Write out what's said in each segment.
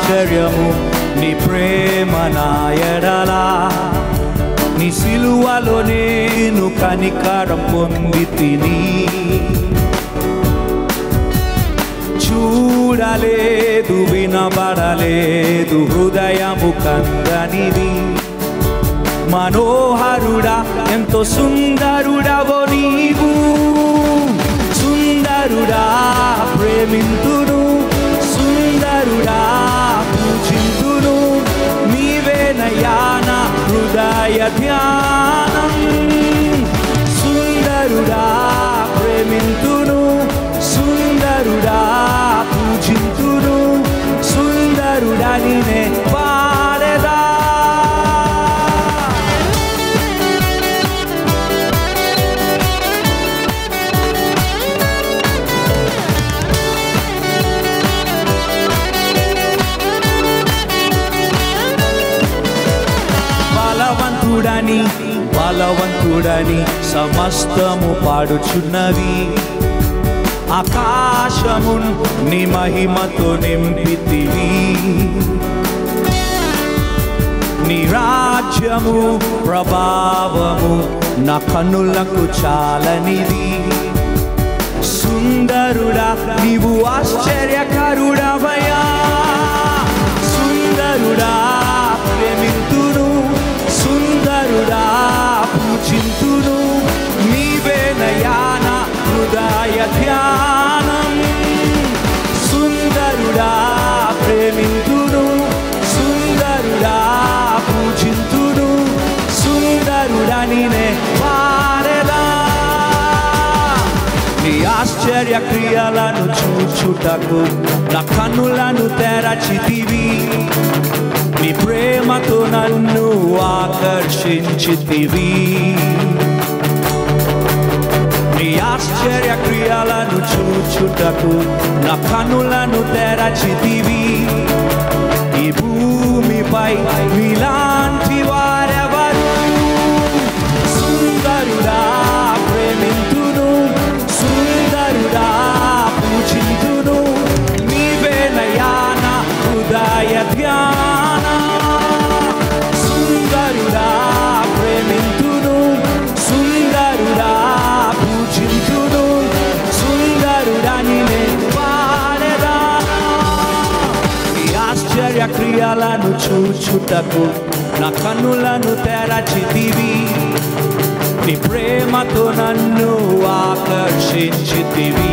ఆశ్చర్యము నీ ప్రేమ నాయడలా నీ సిలువలో నేను కనికరం పొంది తిని చూడలేదు వినబడలేదు హృదయము కందనిది మనోహరుడా ఎంతో సుందరుడవో నీవు సుందరుడా ప్రేమింతును సుందరుడా పూజింతును నీవేనయ్యా నా హృదయ ధ్యానం సుందరుడా ప్రేమింతును సుందరుడా పూజింతును సుందరుడా నినే పాడదా బలవంతుడని బలవంతుడని సమస్తము పాడుచున్నవి ఆకాశమున్ నీ మహిమతో నింపితివి నీ రాజ్యము ప్రభావము నా కన్నులకు చాలనిది సుందరుడా నీవు ఆశ్చర్యకరుడవయా సుందరుడా ప్రేమింతును సుందరుడా పూజింతును నీవేనయా నా హృదయ ధ్యానం సుందరుడా ప్రేమింతును సుందరుడా పూజింతును సుందరుడా నేనే పాడేదా నీ ఆశ్చర్య క్రియలను చూచుటకు నా కన్నులను తెరచితివి నీ ప్రేమతో నన్ను ఆకర్షించితివి నీ ఆశ్చర్య క్రియలను చూచుటకు నా కన్నులను తెరచితివి ఈ భూమిపై నీలాంటి వారెవరు సుందరుడా ప్రేమింతును సుందరుడా పూజింతును నీవేనయా నా హృదయ ధ్యాన సుందరుడా ప్రేమింతును సుందరుడా పూజింతును సుందరుడా నినే పాడేదా నీ ఆశ్చర్య క్రియలను చూచుటకు నా కన్నులను తెరచితివి నీ ప్రేమతో నన్ను ఆకర్షించితివి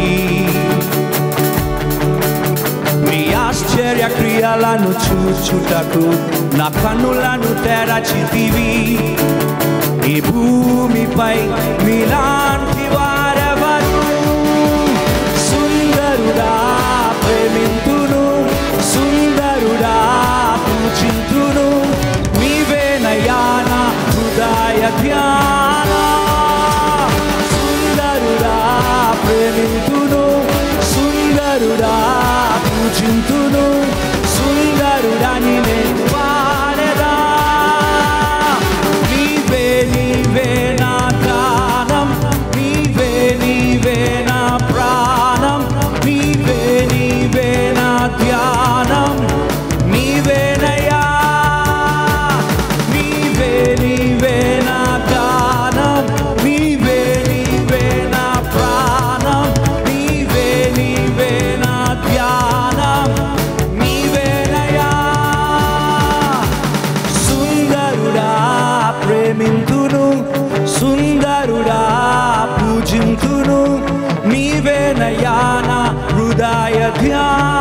నీ ఆశ్చర్య క్రియలను చూచుటకు నా కన్నులను తెరచితివి ఈ భూమిపై నీలాంటి వారెవరు సుందరుడా ప్రేమింతును సుందరుడా పూజింతును నీవేనయా నా హృదయ ధ్యాన సుందరుడా ప్రేమింతును సుందరుడా పూజింతును సుందరుడా నినే పాడేదా నీవే నీవే నా దానం నీవే నీవే నా ప్రాణం నీవే నీవే నా ధ్యానం నీవేనయ్యా నీవే నీవే నా దానం నీవే నీవే నా ప్రాణం నీవే నీవే నా ధ్యానం నీవేనయ్యా సుందరుడా ప్రేమింతును సుందరుడా పూజింతును నీవేనయా నా హృదయ ధ్యానం